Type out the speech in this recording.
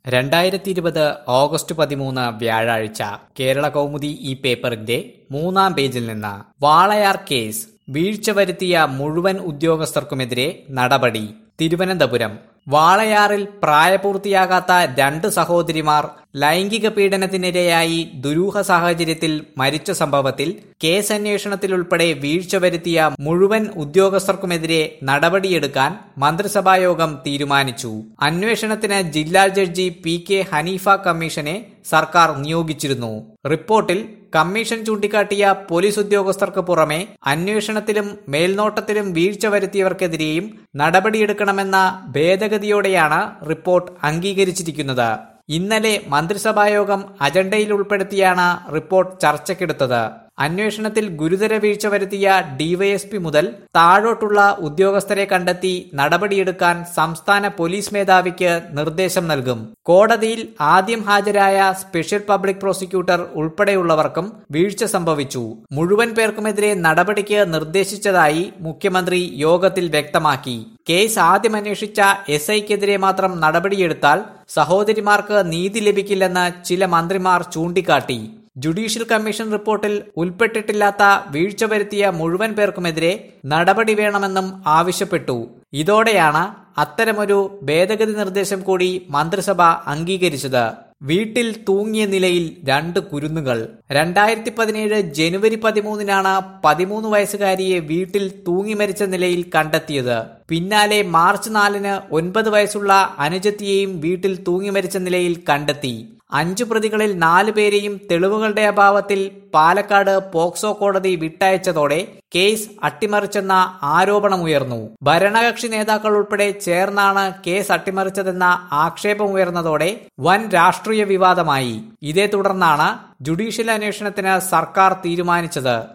രണ്ടായിരത്തി ഇരുപത് ഓഗസ്റ്റ് പതിമൂന്ന് വ്യാഴാഴ്ച കേരള കൗമുദി ഈ പേപ്പറിന്റെ മൂന്നാം പേജിൽ നിന്ന് വാളയാർ കേസ് വീഴ്ച വരുത്തിയ മുഴുവൻ ഉദ്യോഗസ്ഥർക്കുമെതിരെ നടപടി തിരുവനന്തപുരം വാളയാറിൽ പ്രായപൂർത്തിയാകാത്ത രണ്ട് സഹോദരിമാർ ലൈംഗിക പീഡനത്തിനിരയായി ദുരൂഹ സാഹചര്യത്തിൽ മരിച്ച സംഭവത്തിൽ കേസ് അന്വേഷണത്തിലുൾപ്പെടെ വീഴ്ച വരുത്തിയ മുഴുവൻ ഉദ്യോഗസ്ഥർക്കുമെതിരെ നടപടിയെടുക്കാൻ മന്ത്രിസഭായോഗം തീരുമാനിച്ചു അന്വേഷണത്തിന് ജില്ലാ ജഡ്ജി പി കെ ഹനീഫ കമ്മീഷനെ സർക്കാർ നിയോഗിച്ചിരുന്നു റിപ്പോർട്ടിൽ കമ്മീഷൻ ചൂണ്ടിക്കാട്ടിയ പോലീസ് ഉദ്യോഗസ്ഥർക്ക് പുറമെ അന്വേഷണത്തിലും മേൽനോട്ടത്തിലും വീഴ്ച വരുത്തിയവർക്കെതിരെയും നടപടിയെടുക്കണമെന്ന ഭേദഗതിയോടെയാണ് റിപ്പോർട്ട് അംഗീകരിച്ചിരിക്കുന്നത് ഇന്നലെ മന്ത്രിസഭായോഗം അജണ്ടയിൽ ഉൾപ്പെടുത്തിയാണ് റിപ്പോർട്ട് ചർച്ചയ്ക്കെടുത്തത് അന്വേഷണത്തിൽ ഗുരുതര വീഴ്ച വരുത്തിയ ഡിവൈഎസ്പി മുതൽ താഴോട്ടുള്ള ഉദ്യോഗസ്ഥരെ കണ്ടെത്തി നടപടിയെടുക്കാൻ സംസ്ഥാന പോലീസ് മേധാവിക്ക് നിർദ്ദേശം നൽകും കോടതിയിൽ ആദ്യം ഹാജരായ സ്പെഷ്യൽ പബ്ലിക് പ്രോസിക്യൂട്ടർ ഉൾപ്പെടെയുള്ളവർക്കും വീഴ്ച സംഭവിച്ചു മുഴുവൻ പേർക്കുമെതിരെ നടപടിക്ക് നിർദ്ദേശിച്ചതായി മുഖ്യമന്ത്രി യോഗത്തിൽ വ്യക്തമാക്കി കേസ് ആദ്യം അന്വേഷിച്ച എസ് ഐക്കെതിരെ മാത്രം നടപടിയെടുത്താൽ സഹോദരിമാർക്ക് നീതി ലഭിക്കില്ലെന്ന് ചില മന്ത്രിമാർ ചൂണ്ടിക്കാട്ടി ജുഡീഷ്യൽ കമ്മീഷൻ റിപ്പോർട്ടിൽ ഉൾപ്പെട്ടിട്ടില്ലാത്ത വീഴ്ച വരുത്തിയ മുഴുവൻ പേർക്കുമെതിരെ നടപടി വേണമെന്നും ആവശ്യപ്പെട്ടു ഇതോടെയാണ് അത്തരമൊരു ഭേദഗതി നിർദ്ദേശം കൂടി മന്ത്രിസഭ അംഗീകരിച്ചത് വീട്ടിൽ തൂങ്ങിയ നിലയിൽ രണ്ട് കുരുന്നുകൾ രണ്ടായിരത്തി പതിനേഴ് ജനുവരി പതിമൂന്നിനാണ് പതിമൂന്ന് വയസ്സുകാരിയെ വീട്ടിൽ തൂങ്ങി മരിച്ച നിലയിൽ കണ്ടെത്തിയത് പിന്നാലെ മാർച്ച് നാലിന് ഒൻപത് വയസ്സുള്ള അനുജത്തിയെയും വീട്ടിൽ തൂങ്ങി മരിച്ച നിലയിൽ കണ്ടെത്തി അഞ്ചു പ്രതികളിൽ നാലു പേരെയും തെളിവുകളുടെ അഭാവത്തിൽ പാലക്കാട് പോക്സോ കോടതി വിട്ടയച്ചതോടെ കേസ് അട്ടിമറിച്ചെന്ന ആരോപണമുയർന്നു ഭരണകക്ഷി നേതാക്കൾ ഉൾപ്പെടെ ചേർന്നാണ് കേസ് അട്ടിമറിച്ചതെന്ന ആക്ഷേപമുയർന്നതോടെ വൻ രാഷ്ട്രീയ വിവാദമായി ഇതേ തുടർന്നാണ് ജുഡീഷ്യൽ അന്വേഷണത്തിന് സർക്കാർ തീരുമാനിച്ചത്